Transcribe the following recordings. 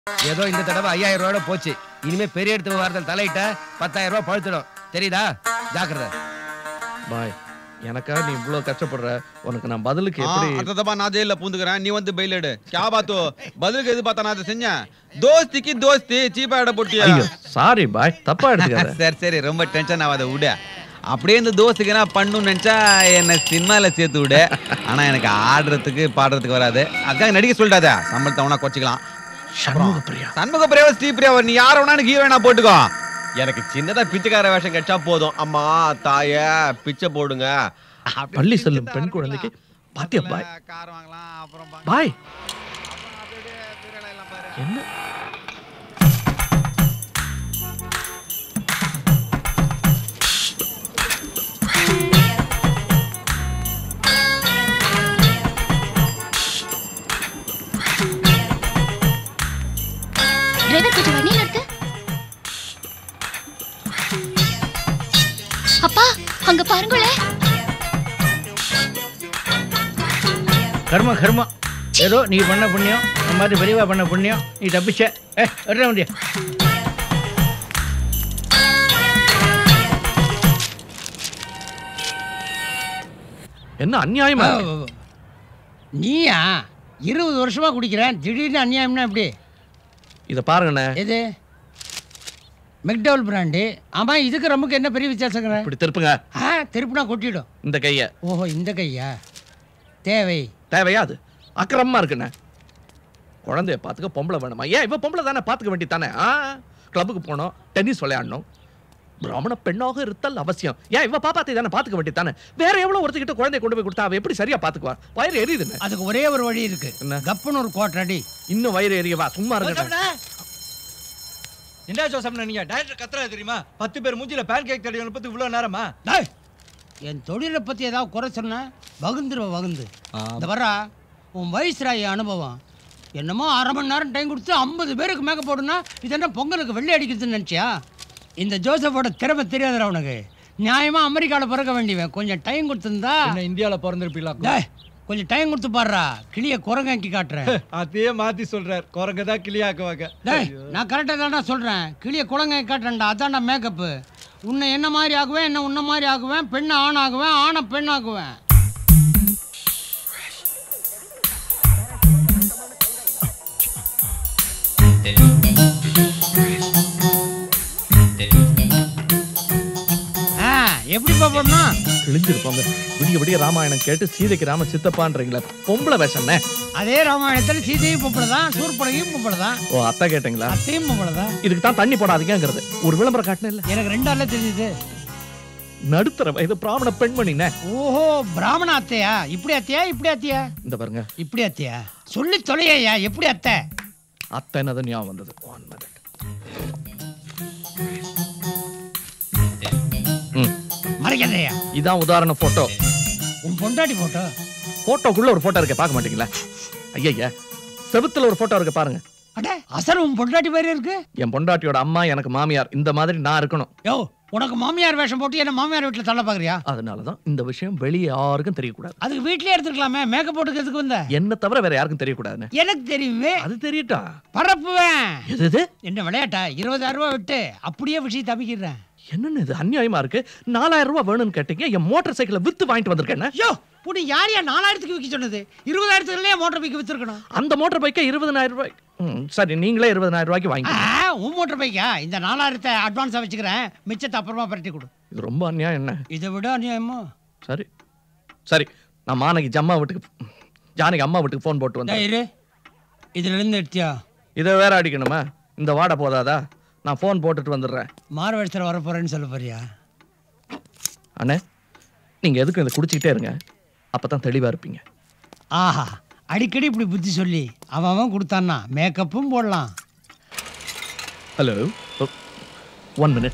ஏதோ இந்த தடவை ஐயாயிரம் ரூபாயோட போச்சு இனிமே பெரிய இடத்துல வாரத்தில் தலையிட்ட பத்தாயிரம் ரூபாய் பழுத்துடும் தெரியுதா ஜாக்கிரதை பாய் எனக்கா நீ இவ்வளவு கஷ்டப்படுற உனக்கு நான் பதிலுக்கு ஆ, எப்படி அடுத்த தப்பா நான் ஜெயில பூந்துக்கிறேன் நீ வந்து பெயில் எடு கே பாத்து பதிலுக்கு எது பார்த்தா நான் அதை செஞ்சேன் தோஸ்திக்கு தோஸ்தி சீப்பா இட போட்டியா ஐயோ சாரி பாய் தப்பா எடுத்துக்காத சரி சரி ரொம்ப டென்ஷன் ஆகாத விடு அப்படியே இந்த தோஸ்துக்கு நான் பண்ணணும்னு நினைச்சா என்ன சினிமால சேர்த்து விடு ஆனா எனக்கு ஆடுறதுக்கு பாடுறதுக்கு வராது அதுக்காக நடிக்க சொல்லிட்டாத சம்பளத்தை அவனா குறைச்சிக்கலாம் சண்முக பிரியா சண்முக பிரியாவ ஸ்ரீ பிரியாவ நீ யார வேணா எனக்கு ஹீரோயினா போட்டுக்கோ எனக்கு சின்னதா பிச்சைக்கார வேஷம் கிடைச்சா போதும் அம்மா தாய பிச்சை போடுங்க பள்ளி செல்லும் பெண் குழந்தைக்கு பாத்தியா பாய் கார் வாங்கலாம் அப்புறம் பா- பாய் அப்புறம் அப்படியே சீரியல் எல்லாம் பாரு. என்ன டிரைவர் கொஞ்சம் வண்டி நிறுத்து அப்பா அங்க பாருங்களேன் கர்மம் கர்மம் ஏதோ நீ பண்ண புண்ணியம் இந்த மாதிரி பெரியவா பண்ண புண்ணியம் நீ தப்பிச்ச ஏ வர்ற வண்டியா என்ன அநியாயமா இருக்கு? நீயா இருபது வருஷமா குடிக்கிறேன் திடீர்னு அநியாயம்னா எப்படி இத பாருங்கண்ணே எது மெக்டவுல் பிராண்டு ஆமா இதுக்கு நமக்கு என்ன பெரிய வித்தியாசங்கிற இப்படி திருப்புங்க ஆ திருப்பினா கொட்டிடும் இந்த கைய ஓஹோ இந்த கையா தேவை தேவையா அது அக்கிரமமா இருக்குண்ணே குழந்தைய பாத்துக்க பொம்பளை வேணுமா ஏன் இவ பொம்பளை தானே பாத்துக்க வேண்டி தானே ஆ கிளப்புக்கு போனோம் டென்னிஸ் விளையாடணும் பிராமண பெண்ணாக இருத்தல் அவசியம் ஏன் இவ பாப்பாத்தை தானே பாத்துக்க வேண்டி தானே வேற எவ்வளவு ஒருத்திக்கிட்ட குழந்தைய கொண்டு போய் கொடுத்தா அவ எப்படி சரியா பாத்துக்குவா வயிறு எரியுதுண்ணே அதுக்கு ஒரே ஒரு வழி இருக்கு என்ன? கப்புன்னு ஒரு கோட்டை அடி இன்னும் வயிறு எரியவா சும்மா இருக்க என்ன ஜோசப்னா நீங்க டைரக்டர் கத்துறா தெரியுமா பத்து பேர் மூஞ்சில பேன் கேக் தடி பத்தி இவ்வளவு நேரமா டேய், என் தொழிலை பத்தி ஏதாவது குறை சொன்னா வகுந்துருவ வகுந்து இந்த வர்றா உன் வயசுராய அனுபவம் என்னமோ அரை மணி நேரம் டைம் கொடுத்து ஐம்பது பேருக்கு மேக்கப் போடுனா இது என்ன பொங்கலுக்கு வெள்ளை அடிக்கிறதுன்னு நினச்சியா இந்த ஜோசப்போட திறமை தெரியாதுடா உனக்கு நியாயமா அமெரிக்காவில் பிறக்க வேண்டியவன் கொஞ்சம் டைம் கொடுத்துருந்தா என்ன இந்தியால பிறந்திருப்பீங்களா டேய், கொஞ்சம் டைம் கொடுத்து பாடுறா கிளிய குரங்காக்கி காட்டுறேன் அதே மாத்தி சொல்றார் குரங்க தான் கிளியாக்குவாங்க டேய் நான் கரெக்டாக தான்டா சொல்கிறேன் கிளிய குழங்காக்கி காட்டுறேன்டா அதான்டா மேக்கப்பு உன்னை என்ன மாதிரி ஆகுவேன் என்ன உன்ன மாதிரி ஆகுவேன் பெண்ணை ஆண் ஆகுவேன் ஆணை பெண் ஆகுவேன் ஆ எப்படி பாப்போம்னா கிழிஞ்சிருப்பாங்க விடிய விடிய ராமாயணம் கேட்டு சீதைக்கு ராம சித்தப்பான்றீங்களா பொம்பளை வேஷம்ண்ணே அதே ராமாயணத்தில் சீதையும் பொம்பளை தான் சூர்படகையும் பொம்பளை தான் ஓ அத்தை கேட்டீங்களா அத்தையும் பொம்பளை தான் இதுக்கு தான் தண்ணி போடாதீங்கிறது ஒரு விளம்பரம் காட்டினேன் இல்ல எனக்கு ரெண்டு ஆள்ல தெரிஞ்சுது நடுத்தர வயது பிராமண பெண்மணிண்ணே ஓஹோ பிராமண அத்தையா இப்படி அத்தையா இப்படி அத்தையா இந்த பாருங்க இப்படி அத்தையா சொல்லி தொலையா எப்படி அத்தை அத்தை என்னது ஞாபகம் வந்தது ஒன் மினிட் ம் மறைக்காதையா இதான் உதாரண போட்டோ உன் பொண்டாட்டி போட்டோ போட்டோக்குள்ள ஒரு போட்டோ இருக்க பார்க்க மாட்டீங்களா ஐயா செவுத்துல ஒரு போட்டோ இருக்கு பாருங்க அட அசல் உன் பொண்டாட்டி மாதிரி இருக்கு என் பொண்டாட்டியோட அம்மா எனக்கு மாமியார் இந்த மாதிரி நான் இருக்கணும் யோ உனக்கு மாமியார் வேஷம் போட்டு என்ன மாமியார் வீட்டில் தள்ள பாக்குறியா அதனாலதான் இந்த விஷயம் வெளியே யாருக்கும் தெரியக்கூடாது அதுக்கு வீட்லயே எடுத்துக்கலாமே மேக்கப் போட்டுக்கிறதுக்கு வந்த என்ன தவிர வேற யாருக்கும் தெரியக்கூடாதுன்னு எனக்கு தெரியுமே அது தெரியட்டா பரப்புவேன் எது இது என்ன விளையாட்டா இருபதாயிரம் ரூபாய் விட்டு அப்படியே விஷயம் தப்பிக்கிறேன் என்னன்னு இது அநியாயமா இருக்கு நாலாயிரம் ரூபாய் வேணும்னு கேட்டீங்க என் மோட்டார் சைக்கிளை வித்து வாங்கிட்டு வந்திருக்கேன் யோ புடி யார் யார் நாலாயிரத்துக்கு விற்க சொன்னது இருபதாயிரத்துக்குள்ளே மோட்டர் பைக் வித்துருக்கணும் அந்த மோட்டார் பைக்கை இருபதனாயிரம் ரூபாய் ம், சரி நீங்களே இருபதனாயிரம் ரூபாய்க்கு வாங்கி ஆ, உன் மோட்டர் பைக்கா இந்த நாலாயிரத்தை அட்வான்ஸா வச்சுக்கிறேன் மிச்சத்தை அப்புறமா பரட்டி கொடு இது ரொம்ப அநியாயம் என்ன இதை விட அநியாயமா சரி சரி நான் மானகி அம்மா வீட்டுக்கு ஜானகி அம்மா வீட்டுக்கு ஃபோன் போட்டு வந்தேன் இரு இதுல இருந்து எடுத்தியா இதை வேற அடிக்கணுமா இந்த வாடை போதாதா நான் ஃபோன் போட்டுட்டு வந்துடுறேன் மாறு வருஷத்தில் வர போறேன்னு சொல்ல போறியா அண்ணே நீங்க எதுக்கும் இதை குடிச்சிக்கிட்டே இருங்க அப்பதான் தெளிவா இருப்பீங்க ஆஹா அடிக்கடி இப்படி புத்தி சொல்லி அவன் அவன் கொடுத்தான்னா மேக்கப்பும் போடலாம் ஹலோ ஒன் மினிட்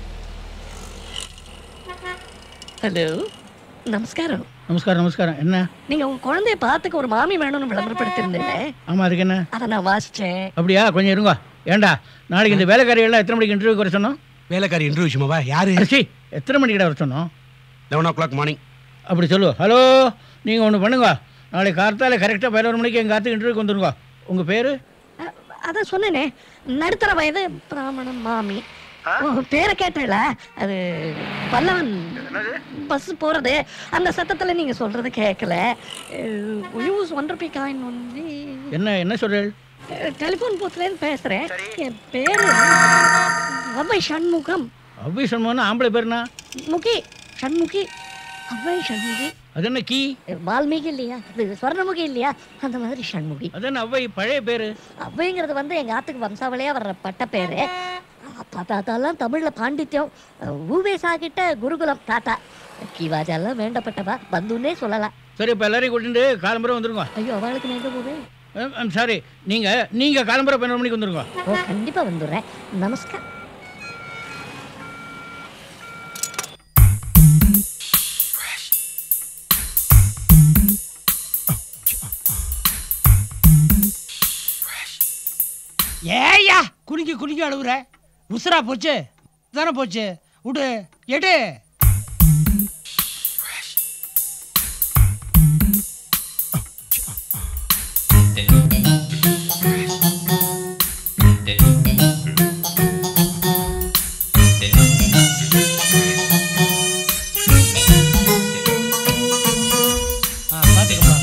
ஹலோ நமஸ்காரம் நமஸ்காரம் நமஸ்காரம் என்ன நீங்க உங்க குழந்தைய பார்த்துக்க ஒரு மாமி வேணும்னு விளம்பரப்படுத்திருந்தீங்களே ஆமா அதுக்கு என்ன அதை நான் வாசிச்சேன் அப்படியா கொஞ்சம் இருங்க ஏண்டா நாளைக்கு இந்த வேலைக்காரிகள் எத்தனை மணிக்கு இன்டர்வியூ வர சொன்னோம் வேலைக்காரி இன்டர்வியூ விஷயமாவா யாரு அரிசி எத்தனை மணிக்கு வர சொன்னோம் லெவன் ஓ கிளாக் மார்னிங் அப்படி சொல்லு ஹலோ நீங்கள் ஒன்று பண்ணுங்க நாளைக்கு கார்த்தால கரெக்டாக பதினோரு மணிக்கு எங்கள் காத்துக்கு இன்டர்வியூக்கு வந்துருங்க உங்கள் பேர் அதான் சொன்னேனே நடுத்தர வயது பிராமணன் மாமி ஓ, பேரை கேட்டல அது பல்லவன் பஸ் போறது அந்த சத்தத்துல நீங்க சொல்றது கேட்கல use one rupee coin only என்ன என்ன சொல்றேன் டெலிஃபோன் பூத்துலேருந்து பேசுறேன் என் பேரு அவ்வை சண்முகம் அவ்வை சொன்னா ஆம்பளை பேருனா முகி சண்முகி அவ்வை சண்முகி அது என்ன கீ வால்மீகி இல்லையா இது சொர்ணமுகி இல்லையா அந்த மாதிரி சண்முகி அது என்ன அவ்வை பழைய பேரு அவ்வைங்கிறது வந்து எங்க ஆத்துக்கு வம்சாவளியா வர்ற பட்ட பேரு அப்பா தாத்தாலாம் தமிழ்ல பாண்டித்யம் ஊவேசா கிட்ட குருகுலம் தாத்தா கிவாஜெல்லாம் வேண்டப்பட்டவா பந்துன்னே சொல்லலாம் சரி இப்போ எல்லாரையும் கூட்டிட்டு காலம்பரை வந்துருங்க ஐயோ அவளுக்கு நான் எங்க போவேன் சாரி நீங்க நீங்க காலம்பரை பன்னெண்டு மணிக்கு வந்துருங்க ஓ கண்டிப்பா வந்துடுறேன் நமஸ்கார் ஏய்யா குனிக்கி குனிக்கி அழுகுற உசுரா போச்சு தானே போச்சு விடு எடு ஆ பார்த்துக்கப்பா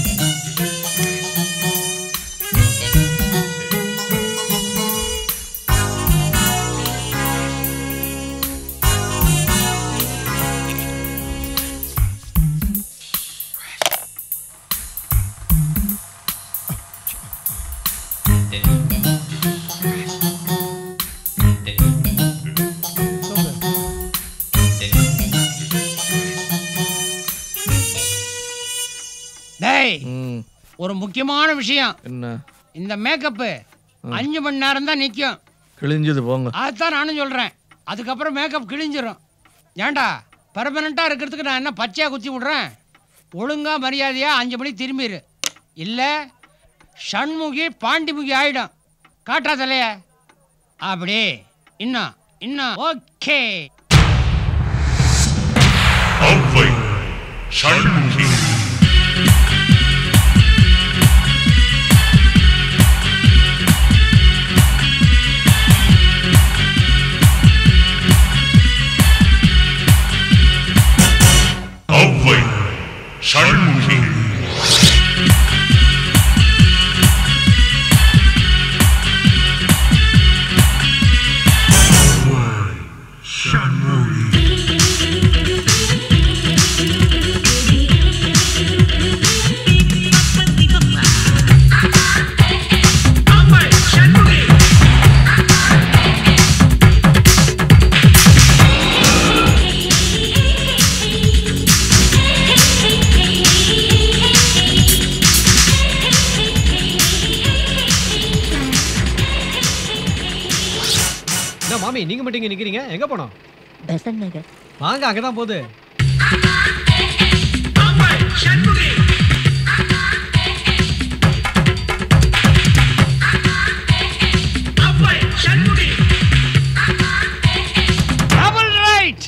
டேய் ம், ஒரு முக்கியமான விஷயம் என்ன இந்த மேக்கப்பு அஞ்சு மணி நேரம் தான் நிற்கும் கிழிஞ்சது போங்க அதுதான் நானும் சொல்கிறேன் அதுக்கப்புறம் மேக்கப் கிழிஞ்சிரும் ஏன்டா பர்மனெண்ட்டாக இருக்கிறதுக்கு நான் என்ன பச்சையாக குத்தி விட்றேன் ஒழுங்கா மரியாதையாக அஞ்சு மணிக்கு திரும்பிடு இல்லை ஷண்முகி பாண்டிமுகி ஆயிடும் காட்டா தலைய அப்படி இன்னும் இன்னும் ஓகே அவ்வை சண்முகி அவ்வை சண்முகி என்ன மாமி நீங்க மட்டும் இங்க நிக்கிறீங்க எங்க போனோம் பெசன் நகர் வாங்க அங்கதான் போகுது டபுள் ரைட்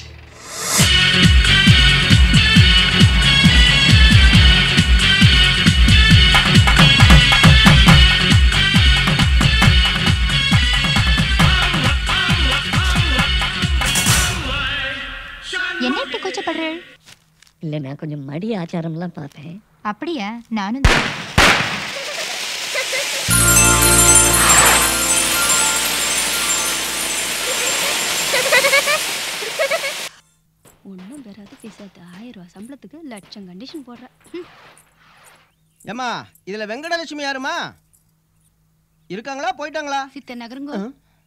என்ன இப்படி கூச்சப்படுறேன் இல்லை நான் கொஞ்சம் மடி ஆச்சாரம்லாம் பார்த்தேன் அப்படியா நானும் தான். ஒன்றும் பெறாது பேசாது ஆயிரம் ரூபா சம்பளத்துக்கு லட்சம் கண்டிஷன் போடுற ஏம்மா இதுல வெங்கடலட்சுமி யாருமா இருக்காங்களா போயிட்டாங்களா சித்த நகருங்க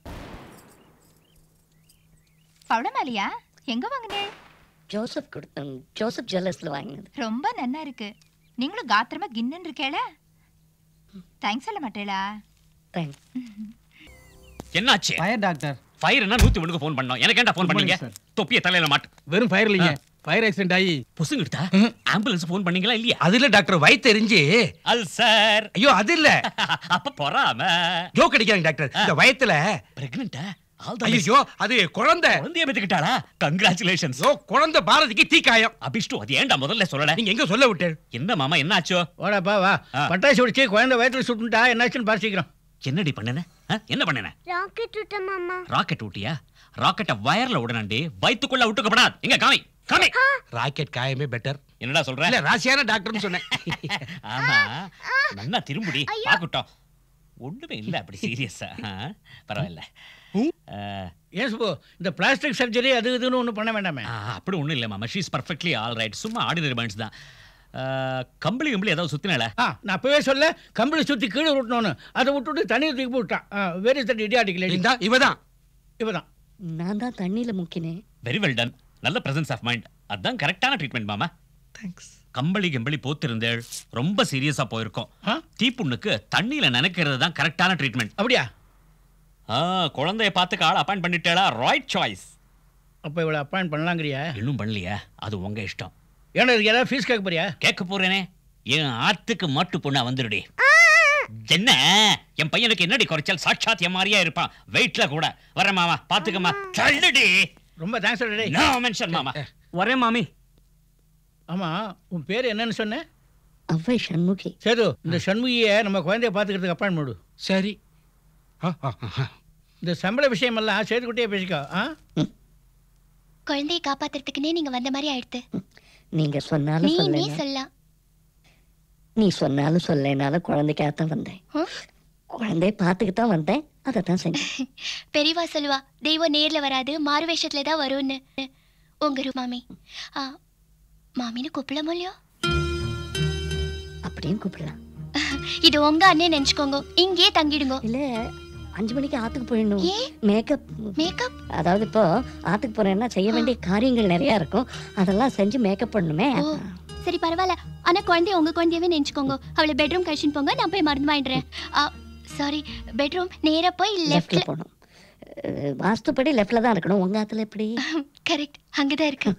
பவளமாலியா எங்க வாங்கினே ஜோசப் கொடுத்தேன் ஜோசப் ஜுவல்லர்ஸில் வாங்கினது ரொம்ப நன்னா இருக்கு நீங்களும் காத்திரமா கின்னு இருக்கேல தேங்க்ஸ் சொல்ல மாட்டேளா தேங்க்ஸ் என்னாச்சு ஃபயர் டாக்டர் ஃபயர் என்ன நூத்தி ஒண்ணுக்கு ஃபோன் பண்ணோம் எனக்கு ஏன்டா ஃபோன் பண்ணீங்க தொப்பிய தலையில மாட்டு வெறும் ஃபயர் இல்லைங்க ஃபயர் ஆக்சிடென்ட் ஆகி புசுங்கிட்டா ஆம்புலன்ஸ் ஃபோன் பண்ணீங்களா இல்லையா அது இல்ல டாக்டர் வயிற்று எரிஞ்சு அது சார் ஐயோ அது இல்ல அப்ப பொறாம ஜோக் அடிக்காங்க டாக்டர் இந்த வயத்துல பிரெக்னண்டா ஐயோ அது குழந்தை குழந்தைய பெத்துக்கிட்டாளா கங்க்ராச்சுலேஷன்ஸ் ஓ குழந்தை பாரதிக்கு தீக்காயம் அபிஷ்டு அது ஏன்டா முதல்ல சொல்லல நீங்க எங்க சொல்ல விட்டேன் என்ன மாமா என்னாச்சோ வாடாப்பா வா ஆ. பட்டாசு வெடிச்சு குழந்தை வயிற்றுல சுட்டுட்டா என்னாச்சுன்னு பாசிக்கிறோம் என்னடி பண்ணன ஆ? என்ன பண்ணின ராக்கெட் விட்ட மாமா ராக்கெட் ஊட்டியா ராக்கெட்டை வயர்ல விடணுண்டி வயித்துக்குள்ள விட்டுக்கப்படாது எங்க காமி காமி ராக்கெட் காயமே பெட்டர் என்னடா சொல்ற இல்ல ராசியான டாக்டர்னு சொன்னேன் ஆமா நல்லா திரும்புடி பாக்கட்டும் ஒண்ணுமே இல்ல அப்படி சீரியஸா பரவாயில்ல ஆ, ஏன் சுப்பு இந்த பிளாஸ்டிக் சர்ஜரி அது இதுன்னு ஒன்றும் பண்ண வேண்டாமே ஆ, அப்படி ஒண்ணும் இல்ல மாமா ஷீஸ் பர்ஃபெக்ட்லி ஆல் ரைட் சும்மா ஆர்டினரி மைண்ட்ஸ் தான் ஆ, கம்பளி கம்பளி ஏதாவது சுத்தினால ஆ நான் அப்பவே சொல்ல கம்பளி சுற்றி கீழே விட்டணும்னு அதை விட்டுட்டு தண்ணியை தூக்கி போட்டான் வெரி தட் இடியாட்டிக் லேடி இந்தா இவதான் இவதான் நான் தான் தண்ணியில முக்கினேன் வெரி வெல் டன் நல்ல பிரசன்ஸ் ஆஃப் மைண்ட் அதான் கரெக்டான ட்ரீட்மெண்ட் மாமா தேங்க்ஸ் கம்பளி கம்பளி போத்திருந்தேள் ரொம்ப சீரியஸா போயிருக்கோம் தீப்புண்ணுக்கு தண்ணியில நினைக்கிறது தான் கரெக்டான ட்ரீட்மெண்ட் அப்படியா ஆ குழந்தைய பார்த்துக்க ஆள் அப்பாயிண்ட் பண்ணிட்டேளா ரைட் சாய்ஸ் அப்போ இவளை அப்பாயிண்ட் பண்ணலாங்கிறியா இன்னும் பண்ணலையா அது உங்க இஷ்டம் ஏன்னா இதுக்கு ஏதாவது ஃபீஸ் கேட்க போறியா கேட்க போறேனே என் ஆத்துக்கு மாட்டு பொண்ணா வந்துடுடி என்ன என் பையனுக்கு என்னடி குறைச்சல் சாட்சாத் என் மாதிரியா இருப்பான் வெயிட்ல கூட வரேன் மாமா பாத்துக்கம்மா தள்ளுடி ரொம்ப தேங்க்ஸ் டேய் நோ மென்ஷன் மாமா வரேன் மாமி ஆமா உன் பேர் என்னன்னு சொன்ன அவ்வை சண்முகி சேது இந்த சண்முகியை நம்ம குழந்தைய பார்த்துக்கிறதுக்கு அப்பாயின்ட் போடு சரி இந்த சம்பள விஷயமெல்லாம் சேதுக்குட்டியே பேசிக்கோ ஆ குழந்தையை காப்பாத்துறதுக்குன்னே நீங்க வந்த மாதிரி ஆயிடுத்து நீங்க சொன்னாலும் நீ நீ சொல்ல சொல்லலாம் நீ சொன்னாலும் சொல்லேனாலும் குழந்தைக்காகத்தான் வந்தேன் குழந்தைய பார்த்துக்கிட்டு தான் வந்தேன் அதை தான் செஞ்சேன் பெரியவா சொல்லுவா தெய்வம் நேர்ல வராது மாறு வேஷத்துல தான் வரும்னு உங்க ரூ மாமி ஆ, மாமின்னு கூப்பிடலாமோ இல்லையோ அப்படியும் கூப்பிடலாம் இது உங்க அண்ணே நினைச்சுக்கோங்க இங்கேயே தங்கிடுங்க இல்ல அஞ்சு மணிக்கு ஆத்துக்கு போயிடணும் மேக்கப் மேக்கப் அதாவது இப்போ ஆத்துக்கு போறேன்னா செய்ய வேண்டிய காரியங்கள் நிறைய இருக்கும் அதெல்லாம் செஞ்சு மேக்கப் பண்ணணுமே ஓ சரி பரவாயில்ல ஆனா குழந்தைய உங்க குழந்தையவே நினைச்சுக்கோங்க அவளை பெட்ரூம் கழிச்சுன்னு போங்க நான் போய் மருந்து வாங்கிடுறேன் சாரி பெட்ரூம் நேரா போய் லெஃப்ட்ல லெஃப்ட்ல போகணும் அஹ், வாஸ்துப்படி லெஃப்ட்ல தான் இருக்கணும் உங்க ஆத்துல எப்படி கரெக்ட் அங்கதான் இருக்கு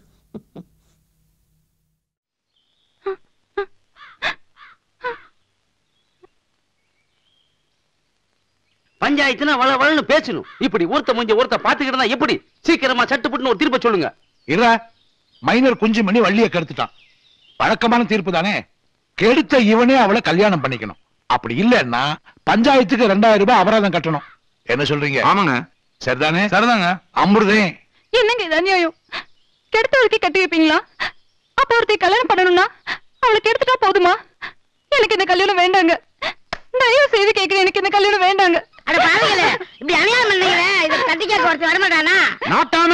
பஞ்சாயத்துனா வள வளன்னு பேசணும் இப்படி ஒருத்த முடிஞ்ச ஒருத்த பாத்துக்கிட்டா எப்படி சீக்கிரமா சட்டுப்புட்டுன்னு ஒரு தீர்ப்பை சொல்லுங்க இற மைனர் குஞ்சு மணி வள்ளிய கெடுத்துட்டான் வழக்கமான தீர்ப்பு தானே கெடுத்த இவனே அவளை கல்யாணம் பண்ணிக்கணும் அப்படி இல்லன்னா பஞ்சாயத்துக்கு ரெண்டாயிரம் ரூபாய் அபராதம் கட்டணும் என்ன சொல்றீங்க ஆமாங்க சரிதானே சரிதாங்க அமிர்தே என்னங்க இது அநியாயம் கெடுத்தவளுக்கு கட்டி வைப்பீங்களா அப்ப ஒருத்தி கல்யாணம் பண்ணணும்னா அவளை கெடுத்துட்டா போதுமா எனக்கு இந்த கல்யாணம் வேண்டாங்க தயவு செய்து கேக்குறேன் எனக்கு இந்த கல்யாணம் வேண்டாங்க அட பாருங்களே இப்படி அநியாயம் பண்ணீங்களே இத கட்டிக்க ஒருத்தர் வரமாட்டானா நாட்டாம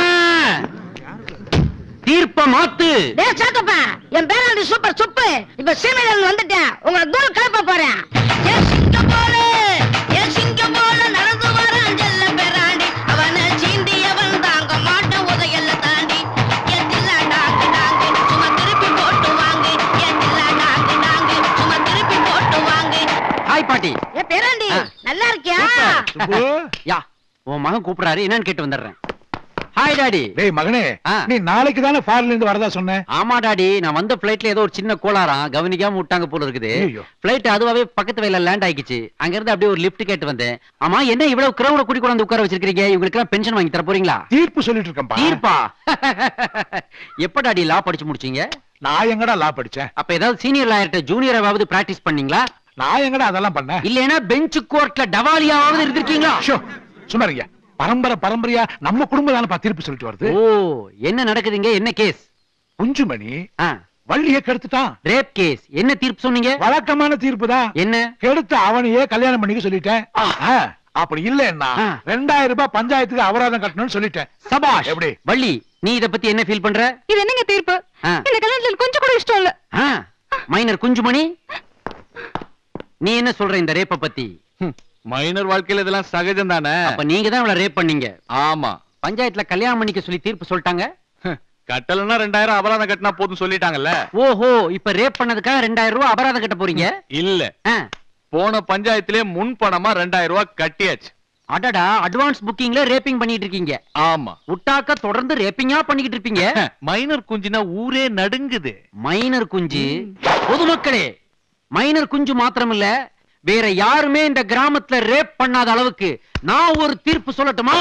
தீர்ப்ப மாத்து டேய் சாத்தப்பா என் பேராண்டி சூப்பர் சுப்பு இப்ப சீமையில வந்துட்டேன் உங்களை தூரம் கிளப்ப போறேன் ஏ சிங்கம் போல ஏ சிங்கம் போல நடந்து வரான் செல்ல பேராண்டி அவனை சீண்டியவன் தாங்க மாட்ட உதையல்ல தாண்டி ஏ தில்லா டாங்கு டாங்கு சும்மா திருப்பி போட்டு வாங்கு ஏ தில்லா டாங்கு டாங்கு சும்மா திருப்பி போட்டு வாங்கு ஹாய் பாட்டி ஏ பேராண்டி நல்லா இருக்கியா யா உன் மகன் கூப்பிடுறாரு என்னன்னு கேட்டு வந்துடுறேன் ஹாய் டாடி டேய் மகனே நீ நாளைக்கு தானே ஃபாரின்ல இருந்து வரதா சொன்ன ஆமா டாடி நான் வந்த பிளைட்ல ஏதோ ஒரு சின்ன கோளாறாம் கவனிக்காம விட்டாங்க போல இருக்குது பிளைட் அதுவாவே பக்கத்து வயல லேண்ட் ஆயிடுச்சு அங்க இருந்து அப்படியே ஒரு லிஃப்ட் கேட்டு வந்தேன் ஆமா என்ன இவ்வளவு கிரௌட குடி கொண்டு உட்கார வச்சிருக்கீங்க இவங்களுக்கு எல்லாம் பென்ஷன் வாங்கி தர போறீங்களா தீர்ப்பு சொல்லிட்டு இருக்கேன்பா தீர்ப்பா எப்ப டாடி லா படிச்சு முடிச்சீங்க நான் எங்கடா லா படிச்சேன் அப்ப ஏதாவது சீனியர் லாயர்ட்ட ஜூனியராவது பிராக்டிஸ் பண்ணீங்களா நான் எங்கடா அதெல்லாம் பண்ணேன் இல்லைன்னா பெஞ்ச் கோர்ட்ல டவாலியாவது இருந்திருக்கீங்களா சும்மா இருங்க பரம்பரை பரம்பரையா நம்ம குடும்பம் தானே தீர்ப்பு சொல்லிட்டு வருது ஓ என்ன நடக்குதுங்க என்ன கேஸ் குஞ்சுமணி வள்ளிய கெடுத்துட்டான் ரேப் கேஸ் என்ன தீர்ப்பு சொன்னீங்க வழக்கமான தீர்ப்பு தான் என்ன கெடுத்த அவனையே கல்யாணம் பண்ணிக்க சொல்லிட்டேன் ஆ, அப்படி இல்லன்னா ரெண்டாயிரம் ரூபாய் பஞ்சாயத்துக்கு அபராதம் கட்டணும்னு சொல்லிட்டேன் சபாஷ் எப்படி வள்ளி நீ இத பத்தி என்ன ஃபீல் பண்ற இது என்னங்க தீர்ப்பு ஆ. இந்த கல்யாணத்துல கொஞ்சம் கூட இஷ்டம் இல்ல ஆ, மைனர் குஞ்சுமணி நீ என்ன சொல்ற இந்த ரேப்ப பத்தி மைனர் வாழ்க்கையில இதெல்லாம் சகஜம் தானே அப்ப நீங்க தான் இவள ரேப் பண்ணீங்க ஆமா பஞ்சாயத்துல கல்யாணம் பண்ணிக்க சொல்லி தீர்ப்பு சொல்லிட்டாங்க கட்டலன்னா ரெண்டாயிரம் அபராதம் கட்டினா போதும் சொல்லிட்டாங்கல்ல ஓஹோ இப்ப ரேப் பண்ணதுக்காக ரெண்டாயிரம் ரூபாய் அபராதம் கட்ட போறீங்க இல்ல போன பஞ்சாயத்திலே முன் பணமா ரெண்டாயிரம் ரூபாய் கட்டியாச்சு அடடா அட்வான்ஸ் புக்கிங்ல ரேப்பிங் பண்ணிட்டு இருக்கீங்க ஆமா விட்டாக்க தொடர்ந்து ரேப்பிங்கா பண்ணிக்கிட்டு இருப்பீங்க மைனர் குஞ்சுனா ஊரே நடுங்குது மைனர் குஞ்சு பொதுமக்களே மைனர் குஞ்சு மாத்திரமில்ல வேற யாருமே இந்த கிராமத்துல ரேப் பண்ணாத அளவுக்கு நான் ஒரு தீர்ப்பு சொல்லட்டுமா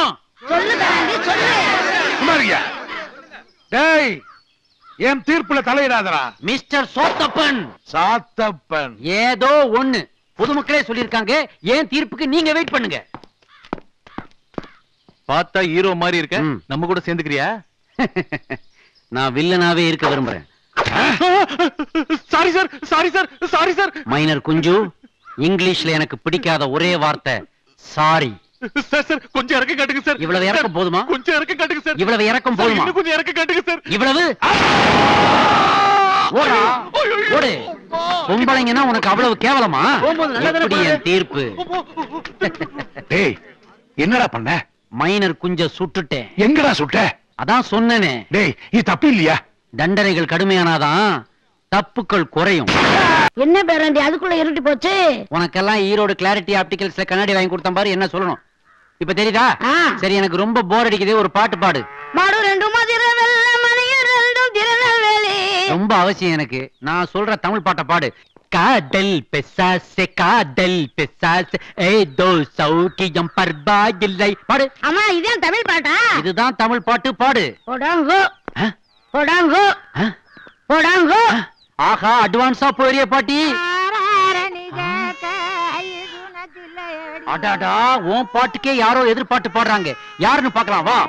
சும்மா இருங்க. டேய் என் தீர்ப்புல தலையிடாதடா மிஸ்டர் சோத்தப்பன் சாத்தப்பன் ஏதோ ஒண்ணு பொதுமக்களே சொல்லிருக்காங்க ஏன் தீர்ப்புக்கு நீங்க வெயிட் பண்ணுங்க பார்த்தா ஹீரோ மாதிரி இருக்க நம்ம கூட சேர்ந்துக்கிறியா நான் வில்லனாவே இருக்க விரும்புறேன் sorry sir sorry sir sorry sir minor Kunju இங்கிலீஷ்ல எனக்கு பிடிக்காத ஒரே வார்த்தை சாரி சார் சார் கொஞ்சம் இறக்க காட்டுங்க சார் இவ்வளவு இறக்கம் போதுமா கொஞ்சம் இறக்க காட்டுங்க சார் இவ்வளவு இறக்கம் சார், போதுமா இன்னும் கொஞ்சம் இறக்க காட்டுங்க சார் இவ்வளவு ஓடா ஓடு பொம்பளைங்கன்னா உனக்கு அவ்வளவு கேவலமா எப்படி என் தீர்ப்பு டேய் என்னடா பண்ண மைனர் குஞ்ச சுட்டுட்டேன் எங்கடா சுட்ட அதான் சொன்னேனே டேய் இது தப்பு இல்லையா தண்டனைகள் கடுமையானாதான் தப்புக்கள் குறையும் என்ன பேராண்டி அதுக்குள்ள இருட்டி போச்சு உனக்கெல்லாம் ஈரோடு கிளாரிட்டி ஆப்டிகல்ஸ்ல கண்ணாடி வாங்கி கொடுத்தேன் பாரு என்ன சொல்லணும் இப்ப தெரியுதா சரி எனக்கு ரொம்ப போர் அடிக்குது ஒரு பாட்டு பாடு மாடு ரெண்டு மதிர வெள்ள மணியர் ரெண்டும் திருநெல்வேலி ரொம்ப அவசியம் எனக்கு நான் சொல்ற தமிழ் பாட்டை பாடு காதல் பெசாசே காதல் பெசாசே ஏதோ சௌக்கியம் பர்பா இல்லை பாடு அம்மா இதான் தமிழ் பாட்டா இதுதான் தமிழ் பாட்டு பாடு போடாங்கோ போடாங்கோ போடாங்கோ ஆஹா அட்வான்ஸா போறிய பாட்டி அடாடா உன் பாட்டுக்கே யாரோ எதிர்பாட்டு பாடுறாங்க யாருன்னு பார்க்கலாம் வா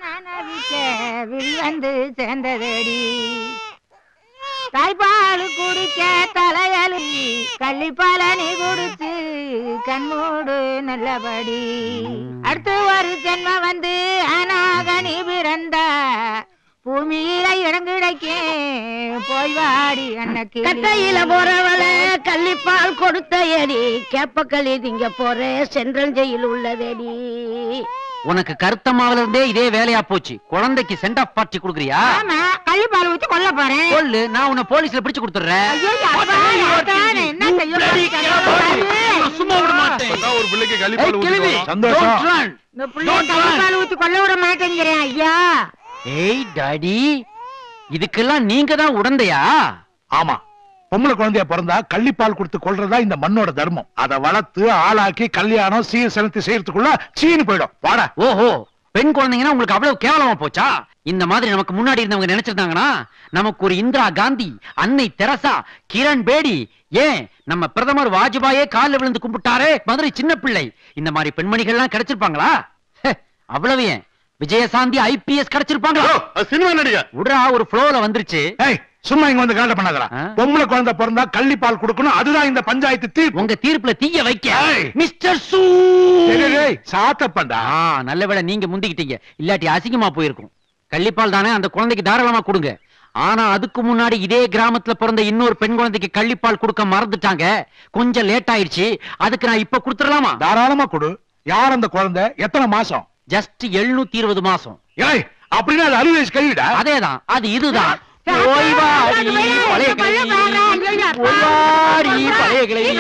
வந்து சேர்ந்ததடி தாய்ப்பால் குடிக்க தலையலி கள்ளிப்பால நீ குடிச்சு கண்மூடு நல்லபடி அடுத்து ஒரு ஜென்ம வந்து அனாக நீ பிறந்தா பூமியில இடம் கிடைக்கும் போய் வாடி அன்னைக்கு கட்டையில போறவள கள்ளிப்பால் கொடுத்த எடி கேப்பக்களி திங்க போற சென்றல் ஜெயில் உள்ளதடி உனக்கு கருத்தமாவில இருந்தே இதே வேலையா போச்சு குழந்தைக்கு சென்ட் ஆஃப் பார்ட்டி கொடுக்குறியா ஆமா கள்ளிப்பால் ஊத்தி கொல்ல போறேன் சொல்லு நான் உன்னை போலீஸ்ல பிடிச்சு கொடுத்துறேன் ஐயோ, அப்பா, அதான் என்ன செய்ய போறீங்க? சும்மா விட மாட்டேன் ஒரு பிள்ளைக்கு ஏய், கழிப்பால் கிழவி. ஊத்தி சந்தோஷம் Don't run. இந்த புள்ளைய கள்ளிப்பால் ஊத்தி கொல்ல விட மாட்டேங்கிறேன் ஐயா ஏய் டாடி இதுக்கெல்லாம் நீங்க தான் உடந்தையா ஆமா பொம்பளை குழந்தைய பிறந்தா கள்ளிப்பால் கொடுத்து கொள்றதா இந்த மண்ணோட தர்மம் அதை வளர்த்து ஆளாக்கி கல்யாணம் சீர் செலுத்தி செய்யறதுக்குள்ள சீனு போயிடும் வாடா ஓஹோ பெண் குழந்தைங்கன்னா உங்களுக்கு அவ்வளவு கேவலமா போச்சா இந்த மாதிரி நமக்கு முன்னாடி இருந்தவங்க நினைச்சிருந்தாங்கன்னா நமக்கு ஒரு இந்திரா காந்தி அன்னை தெரசா கிரண் பேடி ஏன் நம்ம பிரதமர் வாஜ்பாயே காலில் விழுந்து கும்பிட்டாரே மதுரை சின்ன பிள்ளை இந்த மாதிரி பெண்மணிகள்லாம் கிடைச்சிருப்பாங்களா ஹே, அவ்வளவு ஏன் விஜயசாந்தி ஐபிஎஸ் கிடைச்சிருப்பாங்களா சினிமா நடிகர் விடுறா ஒரு ஃப்ளோல வந்துருச்சு ஏய் சும்மா இங்க வந்து காண்ட பண்ணாதடா பொம்பளை குழந்தை பிறந்தா கள்ளிப்பால் கொடுக்கணும் அதுதான் இந்த பஞ்சாயத்து தீர்ப்பு உங்க தீர்ப்புல தீய வைக்க மிஸ்டர் சூ சாத்தப்பண்டா நல்ல வேளை நீங்க முந்திக்கிட்டீங்க இல்லாட்டி அசிங்கமா போயிருக்கும் கள்ளிப்பால் தானே அந்த குழந்தைக்கு தாராளமா கொடுங்க ஆனா அதுக்கு முன்னாடி இதே கிராமத்துல பிறந்த இன்னொரு பெண் குழந்தைக்கு கள்ளிப்பால் கொடுக்க மறந்துட்டாங்க கொஞ்சம் லேட் ஆயிருச்சு அதுக்கு நான் இப்ப கொடுத்துடலாமா தாராளமா கொடு யார் அந்த குழந்தை எத்தனை மாசம் ஜஸ்ட் எழுநூத்தி இருபது மாசம் ஏய் அப்படின்னா அது அறுபது வயசு கழிவிடா அதேதான் அது இதுதான் ஓய்வாடி பழைய கிளவி ஓய்வாடி பழைய கிளவி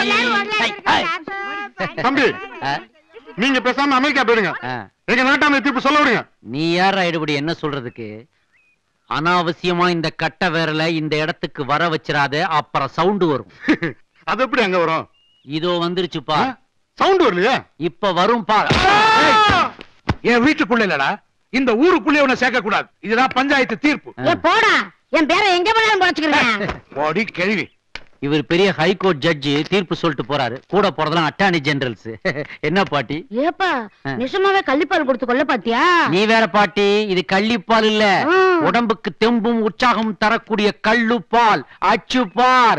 தம்பி நீங்க பேசாம அமெரிக்கா போயிடுங்க எங்க நாட்டாமை தீர்ப்பு சொல்ல விடுங்க நீ யார் எடுபடி என்ன சொல்றதுக்கு அனாவசியமா இந்த கட்ட விரல இந்த இடத்துக்கு வர வச்சிராத அப்புறம் சவுண்ட் வரும் அது எப்படி அங்க வரும் இதோ வந்துருச்சுப்பா சவுண்ட் வரலையா இப்ப வரும் பா என் வீட்டுக்குள்ள இல்லடா இந்த ஊருக்குள்ளே உன்னை சேர்க்க கூடாது இதுதான் பஞ்சாயத்து தீர்ப்பு ஏ போடா என் பேரை எங்க போனாலும் குறைச்சுக்கிறேன் போடி கேள்வி இவர் பெரிய ஹைகோர்ட் ஜட்ஜி தீர்ப்பு சொல்லிட்டு போறாரு கூட போறதெல்லாம் அட்டார்னி ஜெனரல்ஸ் என்ன பாட்டி ஏப்பா நிஜமாவே கள்ளிப்பால் கொடுத்து கொல்ல பாத்தியா நீ வேற பாட்டி இது கள்ளிப்பால் இல்ல உடம்புக்கு தெம்பும் உற்சாகம் தரக்கூடிய கள்ளுப்பால் அச்சு பார்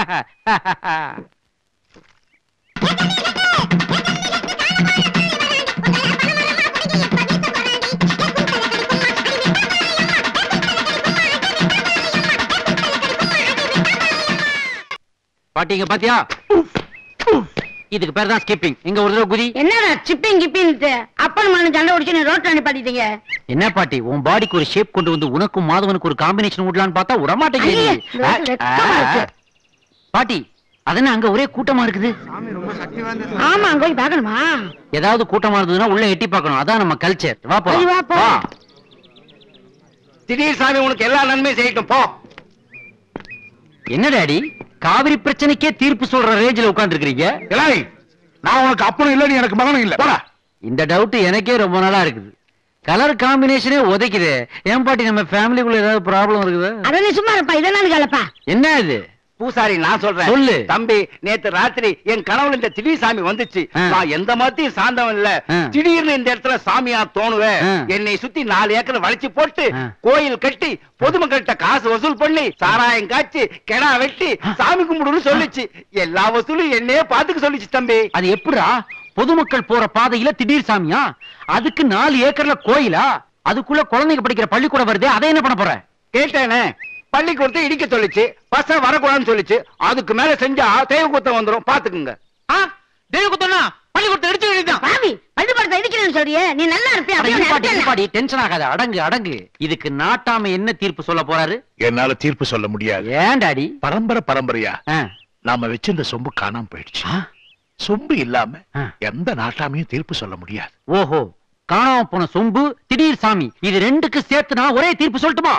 பாட்டிங்க பாத்தியா இதுக்கு பேர் தான் ஸ்கிப்பிங் இங்க ஒரு தடவை குதி என்னடா சிப்பிங் கிப்பின்ட்டு அப்பன் மகன் சண்டை உடிச்சு நீ ரோட்ல நிப்பாட்டிட்டீங்க என்ன பாட்டி உன் பாடிக்கு ஒரு ஷேப் கொண்டு வந்து உனக்கும் மாதவனுக்கு ஒரு காம்பினேஷன் விடலான்னு பார்த்தா ஐயே, விடமாட்டேங்குது இது வெக்கமா இருக்கு. பாட்டி அதென்ன அங்க ஒரே கூட்டமா இருக்குது ஆமா அங்க போய் பார்க்கணுமா ஏதாவது கூட்டமா இருந்ததுன்னா உள்ள எட்டி பார்க்கணும் அதான் நம்ம கல்ச்சர் வா சரி, வா, போலாம் போ. வா திடீர் சாமி உனக்கு எல்லா நன்மையும் செய்யட்டும் போ என்ன டாடி காவிரி பிரச்சனைக்கே தீர்ப்பு சொல்ற ரேஞ்சில உட்கார்ந்து இருக்கீங்க நான் உனக்கு அப்பனும் இல்ல நீ எனக்கு மகனும் இல்ல போடா இந்த டவுட் எனக்கே ரொம்ப நாளா இருக்குது கலர் காம்பினேஷனே உதைக்குது ஏன் பாட்டி நம்ம ஃபேமிலிக்குள்ள ஏதாவது ப்ராப்ளம் இருக்குது அத நீ சும்மா இருப்பா இதை நான் கேளப்பா என்ன இது பூசாரி நான் சொல்றேன் சொல்லு. தம்பி நேத்து ராத்திரி என் கனவுல இந்த திடீர் சாமி வந்துச்சு ஆ. நான் எந்த மதத்தையும் சார்ந்தவன் இல்ல ஆ. திடீர்னு இந்த இடத்துல சாமியா தோணுவேன் ஆ. என்னை சுத்தி நாலு ஏக்கர் வளைச்சு போட்டு ஆ. கோயில் கட்டி பொதுமக்கள்கிட்ட காசு வசூல் பண்ணி சாராயம் காய்ச்சி கெடா வெட்டி சாமி கும்பிடுன்னு சொல்லுச்சு எல்லா வசூலும் என்னையே பாத்துக்க சொல்லுச்சு தம்பி அது எப்படிடா பொதுமக்கள் போற பாதையில திடீர் சாமியா அதுக்கு நாலு ஏக்கர்ல கோயிலா அதுக்குள்ள குழந்தைங்க படிக்கிற பள்ளிக்கூடம் வருதே அதை என்ன பண்ண போற கேட்டேனே பள்ளிக்கூடத்தை இடிக்க சொல்லுச்சு பசங்க வரக்கூடாதுன்னு சொல்லுச்சு அதுக்கு மேல செஞ்சா தெய்வ குத்தம் வந்துரும் பாத்துக்குங்க தெய்வ குத்தம்னா பள்ளிக்கூடத்தை எடுத்து வேண்டியதுதான் பாவி பள்ளிக்கூடத்தை இடிக்கிறேன்னு சொல்றியே நீ நல்லா இருப்பியா அட, அப்படியே இருப்பாடி, நடத்தல. இருப்பாடி, டென்ஷன் ஆகாத அடங்கு அடங்கு இதுக்கு நாட்டாம என்ன தீர்ப்பு சொல்ல போறாரு என்னால தீர்ப்பு சொல்ல முடியாது ஏன் டாடி பரம்பரை பரம்பரையா ஆ. நாம வச்சிருந்த சொம்பு காணாம போயிடுச்சு சொம்பு இல்லாம எந்த நாட்டாமையும் தீர்ப்பு சொல்ல முடியாது ஓஹோ காணாம போன சொம்பு திடீர் சாமி இது ரெண்டுக்கு சேர்த்து நான் ஒரே தீர்ப்பு சொல்லட்டுமா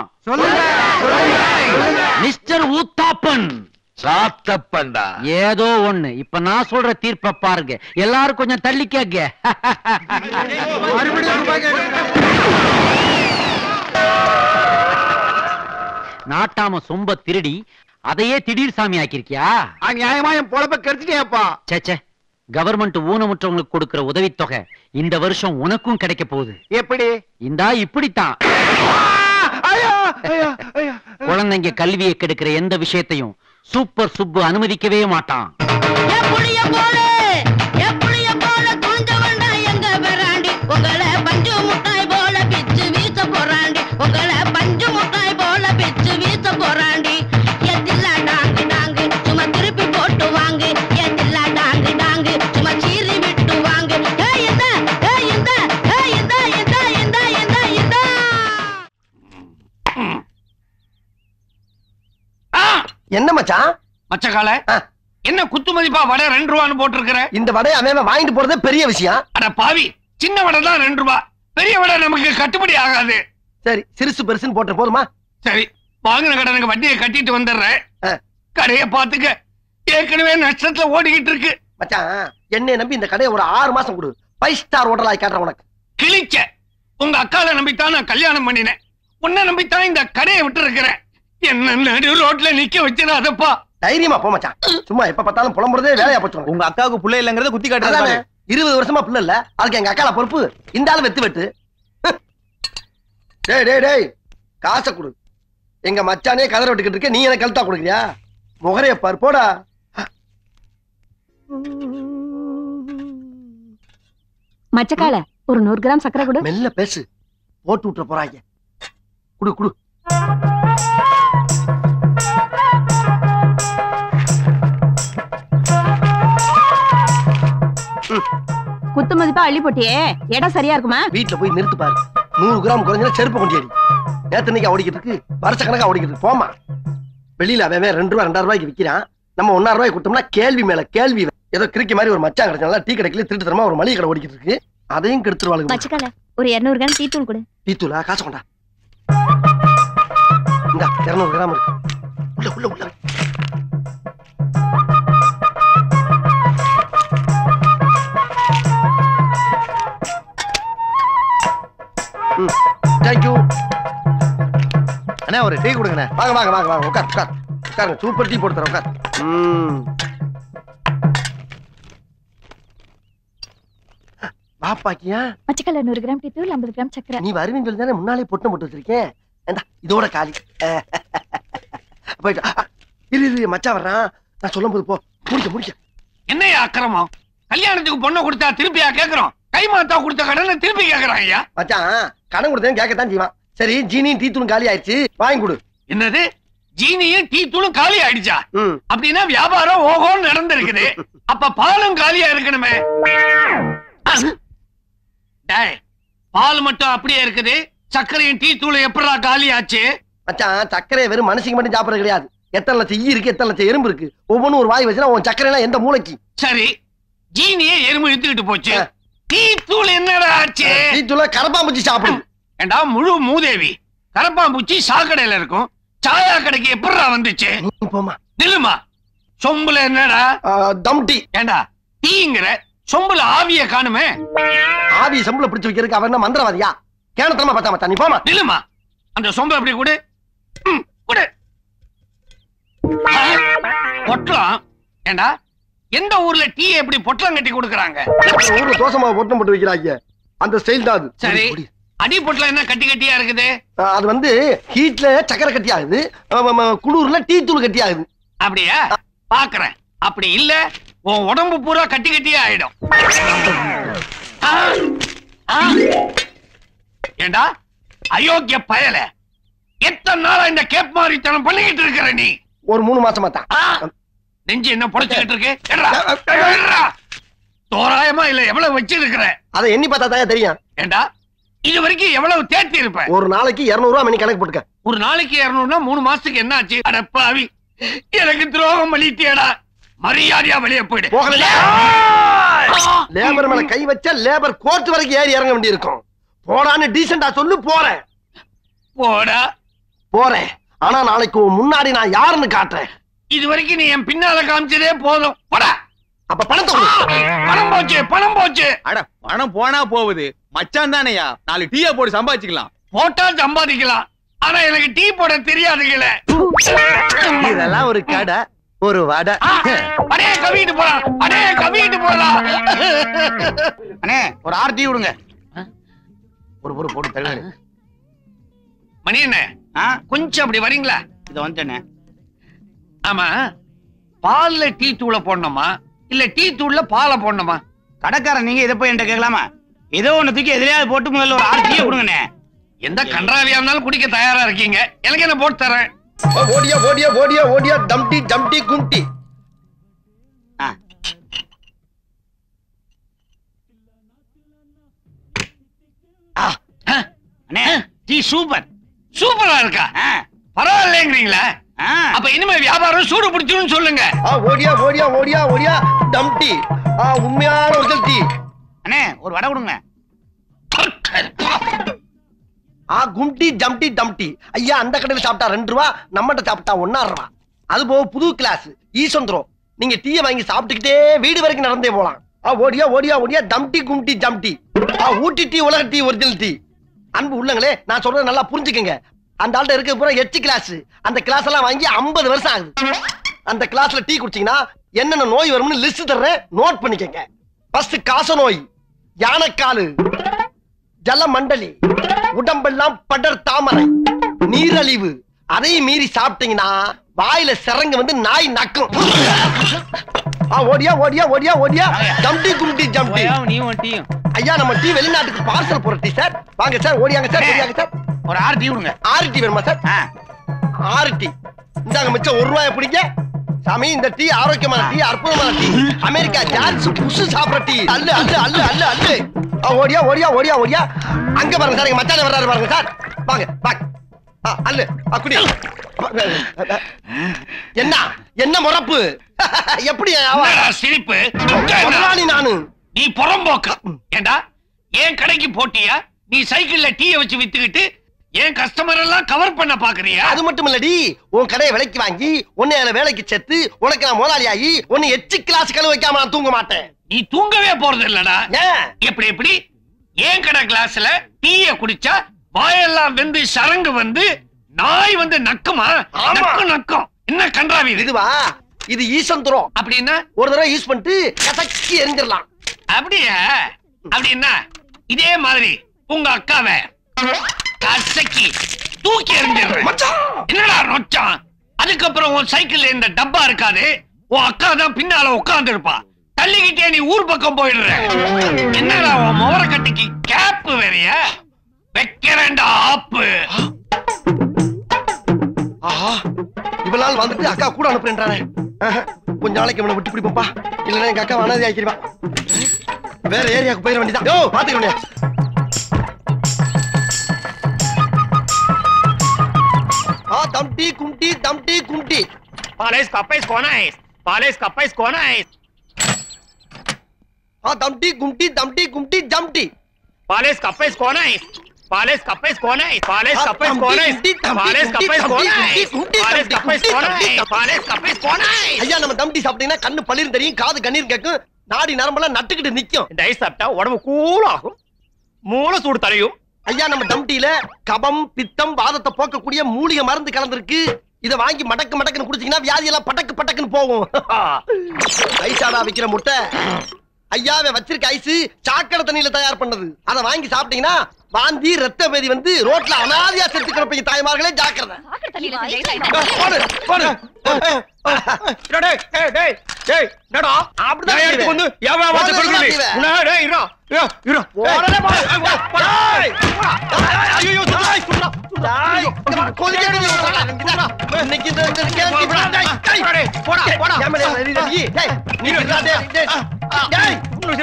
மிஸ்டர் ஊத்தாப்பன் சாத்தப்பண்டா ஏதோ ஒண்ணு இப்ப நான் சொல்ற தீர்ப்ப பாருங்க எல்லாரும் கொஞ்சம் தள்ளி கேக்க நாட்டாம சொம்ப திருடி அதையே திடீர் சாமி ஆக்கிருக்கியா நியாயமா என் பொழப்ப கெடுத்துட்டேப்பா சேச்சே கவர்மெண்ட் ஊனமுற்றவங்களுக்கு கொடுக்கிற உதவித்தொகை இந்த வருஷம் உனக்கும் கிடைக்க போகுது எப்படி இந்தா இப்படித்தான் குழந்தைங்க கல்வியை கெடுக்கிற எந்த விஷயத்தையும் சூப்பர் சுப்பு அனுமதிக்கவே மாட்டான் புளிய போல என் புளிய போல துணிஞ்சவன்டா எங்க வராண்டி உங்களை பஞ்சு முட்டாய் போல பிச்சு வீச போறாண்டி உங்களை பஞ்சு முட்டாய் போல பிச்சு வீச போறாண்டி எத்தில்லா டாங்கு டாங்கு சும்மா திருப்பி போட்டு வாங்கு எத்தில்லா டாங்கு டாங்கு சும்மா சீறி விட்டு வாங்கு ஏய் இந்த ஏய் இந்த ஏய் இந்த இந்த இந்த இந்த இந்த என்ன மச்சான் மச்சக்கால என்ன குத்து மதிப்பா வடை ரெண்டு ரூபான்னு போட்டிருக்கிற இந்த வடையை அவன் வாங்கிட்டு போறதே பெரிய விஷயம் அட பாவி சின்ன வடை தான் ரெண்டு ரூபா பெரிய வடை நமக்கு கட்டுப்படி ஆகாது சரி சிறுசு பெருசுன்னு போட்டு போதுமா சரி வாங்கின கடனுக்கு வட்டியை கட்டிட்டு வந்துடுறேன் கடையை பாத்துக்க ஏற்கனவே நஷ்டத்துல ஓடிக்கிட்டு இருக்கு மச்சான் என்னை நம்பி இந்த கடையை ஒரு ஆறு மாசம் கொடு ஃபைவ் ஸ்டார் ஹோட்டலாய் காட்டுறேன் உனக்கு கிழிச்ச உங்க அக்கால நம்பித்தான் நான் கல்யாணம் பண்ணினேன் உன்னை நம்பித்தான் இந்த கடையை விட்டு இருக்கிறேன் என்ன நடு ரோட்ல நிக்க வச்சிடாதப்பா தைரியமா போ மச்சான் சும்மா எப்ப பார்த்தாலும் புலம்புறதே வேலையா போச்சு உங்க அக்காவுக்கு புள்ள இல்லங்கறத குத்தி காட்டுறாங்க இருபது வருஷமா புள்ள இல்ல அதுக்கு எங்க அக்கால பொறுப்பு இந்த ஆளு வெத்து வெட்டு டேய் டேய் டேய் காசை கொடு எங்க மச்சானே கதற விட்டுக்கிட்டு இருக்க நீ எனக்கு கழுத்தா கொடுக்குறியா முகரைய பாரு போடா மச்சக்கால ஒரு நூறு கிராம் சக்கரை கொடு மெல்ல பேசு போட்டு விட்டுற போறாங்க குடு குடு குத்து மதிப்பா அள்ளி போட்டியே இடம் சரியா இருக்குமா வீட்டுல போய் நிறுத்து பாரு நூறு கிராம் குறைஞ்சா செருப்பு கொண்டியடி நேத்து இன்னைக்கு ஓடிக்கிட்டு இருக்கு வருஷ கணக்கா ஓடிக்கிட்டு இருக்கு போமா வெளியில அவன் அவன் ரெண்டு ரூபா ரெண்டாயிரம் ரூபாய்க்கு விக்கிறான் நம்ம ஒன்னாயிரம் ரூபாய்க்கு கொடுத்தோம்னா கேள்வி மேல கேள்வி ஏதோ கிறுக்கி மாதிரி ஒரு மச்சான் கிடைச்சால டீ கடைக்குள்ள திருட்டு தரமா ஒரு மளிகை கடை ஓடிக்கிட்டு இருக்கு அதையும் கெடுத்துருவாளுங்க மச்சக்கால ஒரு இருநூறு கிராம் டீ தூள் கொடு டீ தூளா காசு கொண்டா இந்த இருநூறு கிராம் இருக்கு உள்ள உள்ள உள்ள வை. ம் தேங்க்யூ அண்ணா ஒரு டீ கொடுங்கண்ணே வாங்க வாங்க வாங்க வாங்க உட்கார் உட்கார் உட்காருங்க சூப்பர் டீ போட்டு தரேன் உட்கார் ம் வாப்பாக்கியா மச்சக்கால நூறு கிராம் டீ தூள் ஐம்பது கிராம் சக்கரை நீ வருவீன்னு சொல்லி தானே முன்னாலே பொட்டு போட்டு வச்சிருக்கேன் ஏண்டா இதோட காலி போயிட்டு அ, இரு இரு மச்சான் வர்றான் நான் சொல்லும் போது போ முடிக்க முடிக்க என்னையா அக்கிரமம் கல்யாணத்துக்கு பொண்ணை கொடுத்தா திருப்பியா கேக்குறோம் கை மாத்தா கொடுத்த கடனை திருப்பி கேக்குறான் ஐயா மச்சான் கடன் கொடுத்தேன் கேட்கத்தான் செய்வான் சரி ஜீனியும் டீ தூளும் காலி ஆயிடுச்சு வாங்கி கொடு என்னது ஜீனியும் டீ தூளும் காலி ஆயிடுச்சா அப்படின்னா வியாபாரம் ஓஹோன்னு நடந்திருக்குது அப்ப பாலும் காலியா இருக்கணுமே டேய், பால் மட்டும் அப்படியே இருக்குது சர்க்கரையும் டீ தூளும் எப்படா காலி ஆச்சு மச்சான் சர்க்கரை வெறும் மனுஷங்க மட்டும் சாப்பிடுறது கிடையாது எத்தனை லட்சம் ஈ இருக்கு எத்தனை லட்சம் எறும்பு இருக்கு ஒவ்வொன்றும் ஒரு வாய் வச்சுனா உன் சர்க்கரை எல்லாம் எந்த மூளைக்கு சரி ஜீனியே எறும்பு இழுத்துக்கிட்டு போச்சு டீ தூள் என்னடா ஆச்சு டீ தூள கரப்பாம்பூச்சி சாப்பிடுது ஏண்டா முழு மூதேவி கரப்பாம்பூச்சி சாக்கடையில இருக்கும் சாயா கடைக்கு எப்படிடா வந்துச்சு போமா நில்லுமா சொம்புல என்னடா தம் டீ ஏண்டா டீங்கிற சொம்புல ஆவிய காணுமே ஆவி சம்பளம் பிடிச்சு வைக்கிறதுக்கு அவன் என்ன மந்திரவாதியா கேனத்தனமா பார்த்தா மச்சான் நீ போமா நில்லுமா அந்த சொம்பு எப்படி கொடு ம், கொடு பொட்டலம் ஏண்டா எந்த ஊர்ல டீ எப்படி பொட்டலம் கட்டி கொடுக்கறாங்க நம்ம ஊர்ல தோசை மாவு பொட்டம் போட்டு வைக்கிறாங்க அந்த ஸ்டைல் தான் அது சரி அடி பொட்டலம் என்ன கட்டி கட்டியா இருக்குது அஹ் அது வந்து ஹீட்ல சக்கரை கட்டி ஆகுது அஹ் ம- ம- குளூர்ல டீ தூள் கட்டி ஆகுது அப்படியா பாக்குறேன் அப்படி இல்ல உன் உடம்பு பூரா கட்டி கட்டியே ஆயிடும் ஆ, ஆ. ஏண்டா அயோக்கிய பயல எத்தனை நாளா இந்த கேப் மாதிரித்தனம் பண்ணிக்கிட்டு இருக்கிற நீ ஒரு மூணு மாசமா தான் நெஞ்சு என்ன புடைச்சுக்கிட்டு இருக்கு எடுறா, எடுறா. தோராயமா இல்ல எவ்வளவு வச்சிருக்கிற அதை எண்ணி பார்த்தா தான் தெரியும் ஏண்டா இது வரைக்கும் எவ்வளவு தேர்த்தி இருப்ப ஒரு நாளைக்கு இருநூறு ரூபா மணி கணக்கு போட்டுக்க ஒரு நாளைக்கு இருநூறுனா மூணு மாசத்துக்கு என்ன ஆச்சு அடப்பாவி எனக்கு துரோகம் பண்ணிட்டியடா மரியாதையா வெளியே போயிடு போகல லேபர் மேல கை வச்சா லேபர் கோர்ட் வரைக்கும் ஏறி இறங்க வேண்டி இருக்கும் போடான்னு டீசெண்டா சொல்லு போறேன் போடா போறேன் ஆனா நாளைக்கு உன் முன்னாடி நான் யாருன்னு காட்டுறேன் இது வரைக்கும் நீ என் பின்னால காமிச்சதே போதும் போடா அப்ப பணத்தை பணம் போச்சு பணம் போச்சு அட பணம் போனா போகுது மச்சான் தானேயா நாலு டீயா போட்டு சம்பாதிச்சுக்கலாம் போட்டா சம்பாதிக்கலாம் ஆனா எனக்கு டீ போட தெரியாதுங்களே இதெல்லாம் ஒரு கடை ஒரு வடை அடே கவிட்டு போலாம் அடே கவிட்டு போலாம் அண்ணே ஒரு ஆறு டீ விடுங்க ஒரு ஒரு போட்டு தள்ளு மணி என்ன கொஞ்சம் அப்படி வரீங்களா இது வந்துட்டேனே ஆமா பால்ல டீ தூளை போடணுமா இல்ல டீ தூள்ல பாலை போடணுமா கடைக்காரன் நீங்க இதை போய் என்கிட்ட கேட்கலாமா ஏதோ ஒண்ணு தூக்கி எதிரையாவது போட்டு முதல்ல ஒரு ஆறு டீயை கொடுங்கண்ணே எந்த கன்றாவியா இருந்தாலும் குடிக்க தயாரா இருக்கீங்க எனக்கு என்ன போட்டு தரேன் ஓடியா ஓடியா ஓடியா ஓடியா டம்டி டம்டி கும்டி அண்ணே டீ சூப்பர் சூப்பரா இருக்கா பரவாயில்லைங்கிறீங்களா அப்ப இனிமே வியாபாரம் சூடு பிடிச்சிடும் சொல்லுங்க ஆ ஓடியா ஓடியா ஓடியா ஓடியா டம்டி ஆ உண்மையான ஒரிஜினல் டீ அண்ணே ஒரு வடை கொடுங்க ஆ கும்டி ஜம்டி டம்டி ஐயா அந்த கடையில சாப்பிட்டா ரெண்டு ரூபா நம்மகிட்ட சாப்பிட்டா ஒன்னா ரூபா அது போக புது கிளாஸ் ஈசந்திரம் நீங்க டீயை வாங்கி சாப்பிட்டுக்கிட்டே வீடு வரைக்கும் நடந்தே போலாம் ஆ ஓடியா ஓடியா ஓடியா டம்டி கும்டி ஜம்டி ஆ ஊட்டி டீ உலக டீ ஒரிஜினல் டீ அன்பு உள்ளங்களே நான் சொல்றது நல்லா புரிஞ்சுக்கங்க அந்த ஆள்கிட்ட இருக்க பூரா எட்டு கிளாஸ் அந்த கிளாஸ் எல்லாம் வாங்கி 50 வருஷம் ஆகுது அந்த கிளாஸ்ல டீ குடிச்சீங்கன்னா என்னென்ன நோய் வரும்னு லிஸ்ட் தர்றேன் நோட் பண்ணிக்கங்க ஃபர்ஸ்ட் காச நோய் யானைக்காலு ஜலமண்டலி உடம்பெல்லாம் படர் தாமரை நீரழிவு அதையும் மீறி சாப்பிட்டீங்கன்னா வாயில சிறங்கு வந்து நாய் நக்கும் ஆ ஓடியா ஓடியா ஓடியா ஓடியா ஜம்டி கும்டி ஜம்டி நீ உன் டீயும் ஐயா நம்ம டீ வெளிநாட்டுக்கு பார்சல் போற டீ சார் வாங்க சார் ஓடியாங்க சார் ஓடியாங்க சார் ஒரு ஆறு டீ கொடுங்க ஆறு டீ வேணுமா சார் ஆறு டீ இந்தாங்க மிச்சம் ஒரு ரூபாய் பிடிங்க சாமி இந்த டீ ஆரோக்கியமான டீ அற்புதமான டீ அமெரிக்கா ஜான்ஸ் புஷு சாப்பிடுற டீ அல்லு அல்லு அல்லு அல்லு அல்லு ஆ, ஓடியா ஓடியா ஓடியா ஓடியா அங்க பாருங்க சார் எங்க மச்சான வர்றாரு பாருங்க சார் வாங்க வாங்க ஆ, அல்லு ஆ, குடி என்ன என்ன முறப்பு எப்படி என்னடா சிரிப்பு முதலாளி நானு நீ புறம்போக்கு ஏண்டா ஏன் கடைக்கு போட்டியா நீ சைக்கிள்ல டீய வச்சு வித்துக்கிட்டு ஏன் கஸ்டமர் எல்லாம் கவர் பண்ண பாக்குறியா அது மட்டும் இல்லடி உன் கடையை விலைக்கு வாங்கி உன்னை அதுல வேலைக்கு சேர்த்து உனக்கு நான் முதலாளி ஆகி உன்னை எச்சு கிளாஸ் கழுவு வைக்காம நான் தூங்க மாட்டேன் நீ தூங்கவே போறது இல்லடா எப்படி எப்படி ஏன் கடை கிளாஸ்ல டீய குடிச்சா வாயெல்லாம் வெந்து சரங்கு வந்து நாய் வந்து நக்குமா நக்கு நக்கும் என்ன கன்றாவி இது இதுவா இது ஈசந்திரம் அப்படின்னா ஒரு தடவை யூஸ் பண்ணிட்டு கசக்கி எரிஞ்சிடலாம் அப்படியா அப்படின்னா இதே மாதிரி உங்க அக்காவை கசக்கி தூக்கி எறிஞ்சிடுறேன் என்னடா நொச்சான் அதுக்கப்புறம் உன் சைக்கிள்ல இந்த டப்பா இருக்காது உன் அக்கா தான் பின்னால உட்கார்ந்து இருப்பா தள்ளிக்கிட்டே நீ ஊர் பக்கம் போயிடுற என்னடா உன் முவர கட்டிக்கு கேப் வேறையா வைக்கிறேன்டா ஆப்பு ஆஹா இவ்வளவு நாள் வந்துட்டு அக்கா கூட அனுப்புறேன்றானே ஆஹா, கொஞ்ச நாளைக்கு இவனை விட்டு பிடிப்போம்ப்பா இல்லைன்னா எங்க அக்கா அனாதி ஆக்கிடுவா வேற ஏரியாவுக்கு போயிட வேண்டியதான் யோ பாத்துக்கணும் ஆ தம்டி கும்டி தம்டி கும்டி பாலேஸ் கப்பைஸ் கோனாய்ஸ் பாலேஸ் கப்பைஸ் கோனாய்ஸ் ஆ தம்டி கும்டி தம்டி கும்டி ஜம்டி பாலேஸ் கப்பைஸ் கோனாய்ஸ் பாலேஸ் கப்பைஸ் கோனாய்ஸ் பாலேஸ் கப்பைஸ் கோனாய்ஸ் பாலேஸ் கப்பைஸ் கோனாய்ஸ் பாலேஸ் கப்பைஸ் கோனாய்ஸ் பாலேஸ் கப்பைஸ் கோனாய்ஸ் ஐயா நம்ம தம்டி சாப்பிட்டீங்கன்னா கண்ணு பளிர் தெரியும் காது கண்ணீர் கேட்கும் நாடி நரம்பெல்லாம் நட்டுக்கிட்டு நிக்கும் டை சாப்பிட்டா உடம்பு கூலாகும் மூளை சூடு தலையும் ஐயா நம்ம தம்டியில கபம் பித்தம் வாதத்தை போக்கக்கூடிய மூலிகை மருந்து கலந்திருக்கு இத வாங்கி மடக்கு மடக்குன்னு குடிச்சீங்கன்னா வியாதி எல்லாம் பட்டக்கு பட்டக்குன்னு போகும் ஐசாடா விக்கிற முட்டை ஐயாவே வச்சிருக்க ஐஸ் சாக்கடை தண்ணியில தயார் பண்ணது அத வாங்கி சாப்பிட்டீங்கன்னா வாந்தி ரத்த பேதி வந்து ரோட்ல அனாதையா செத்து கிடப்பீங்க தாய்மார்களே ஜாக்கிரதை போடு போடு டேய் டேய் டேய் டேய் என்னடா அப்படிதான் நான் எடுத்து வந்து எவன் வந்து போடுறதா கொடுக்கணும் செய்வேன். உன்னை டேய் இரா இரா இரா போடலே போடு. டேய். ஐயோ, சுடுடா, சுடுடா, சுடுடா. இங்க வா, கொதிக்க வேண்டிய ஒரு தலை. இந்தா, இன்னைக்கு இந்த இந்த கேள்வி விடா. டேய், டேய். போடா போடா ஏன் மேல ஏறி நீ? டேய், நீ விடுடா, டேய், டேய். டேய்.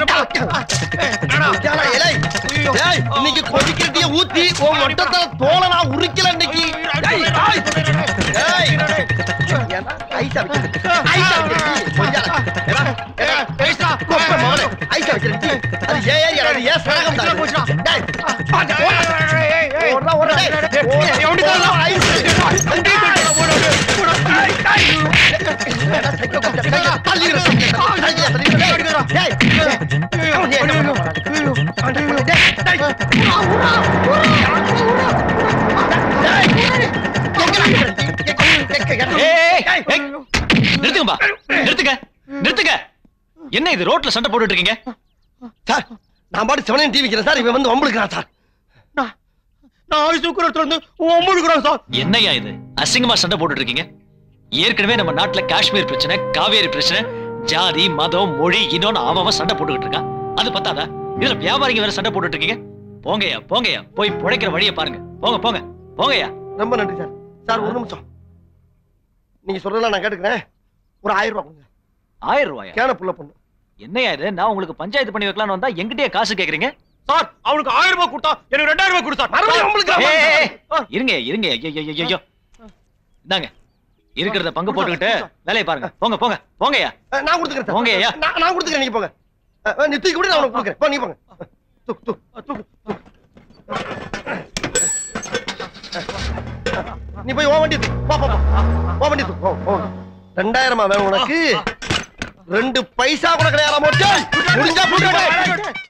ஏடா, இலை. டேய், இன்னைக்கு கொதிக்கிற டீயை ஊத்தி உன் மொட்டத்தல தோலை நான் உரிக்கல இன்னைக்கு டேய், டேய். டேய். ஏன்டா, ஐஸா வைக்கிறது? ஐஸா வைக்கிறது? கொஞ்சம் ஏடா, ஏடா, ஐஸா, குப்பை மகனே. ஐஸா வைக்கிறது டீ. அது ஏன் ஏரியா, அது ஏன் சரகம் தான். டேய், ஓடுறா, ஓடுறா, டேய். ஓடுறா, ஐஸ். நிறுத்துங்கப்பா நிறுத்துங்க நிறுத்துங்க என்ன இது ரோட்ல சண்டை போட்டுட்டு இருக்கீங்க சார் நான் பாட்டு செவனேன் டிவி வைக்கிறேன் சார் இவன் வந்து வம்புழுக்கிறான் சார் நான் ஆயுசு உட்காரத்துல இருந்து ஒம்புடுக்குறேன் சார் என்னய்யா இது அசிங்கமா சண்டை போட்டுட்டு இருக்கீங்க ஏற்கனவே நம்ம நாட்டுல காஷ்மீர் பிரச்சனை காவேரி பிரச்சனை ஜாதி மதம் மொழி இன்னொன்னு அவன் அவன் சண்டை போட்டுக்கிட்டு இருக்கான் அது பத்தாதா இதுல வியாபாரிங்க வேற சண்டை போட்டுட்டு இருக்கீங்க போங்கய்யா போங்கய்யா போய் பிழைக்கிற வழியை பாருங்க போங்க போங்க போங்கய்யா ரொம்ப நன்றி சார் சார் ஒரு நிமிஷம் நீங்க சொல்றதெல்லாம் நான் கேட்டுக்கிறேன் ஒரு ஆயிரம் ரூபாய் கொடுங்க ஆயிரம் ரூபாயா கேன புள்ள பொண்ணு என்னய்யா இது நான் உங்களுக்கு பஞ்சாயத்து பண்ணி வைக்கலாம்னு வந்தா எங்கிட்டயே காசு கேக்குறீங்க சார் அவனுக்கு ஆயிரம் ரூபாய் கொடுத்தா எனக்கு ரெண்டாயிரம் ரூபாய் கொடு சார் மறுபடியும் உங்களுக்கு ஏய், ஏய், ஏய், இருங்க இருங்க ஐயோ ஐயோ, ஐயோ இந்தாங்க இருக்கிறத பங்கு போட்டுக்கிட்டு வேலையை பாருங்க போங்க போங்க போங்கய்யா அஹ், நான் கொடுத்துக்கிறேன் சார். போங்க ஐயா. நான் நான் கொடுத்துக்கிறேன் நீங்க போங்க அஹ், அஹ், நீ தூக்கி கூட நான் உனக்கு கொடுக்குறேன் போ நீ போங்க தூக்கு தூக்கு தூக்கு தூக்கு. நீ போய் ஓ வண்டி தூக்கு. போ போ போ ஓ வண்டி தூக்கு. போ போ ரெண்டாயிரமா வேணும் உனக்கு ரெண்டு பைசா கூட கிடையாது முடிஞ்சா போட்டு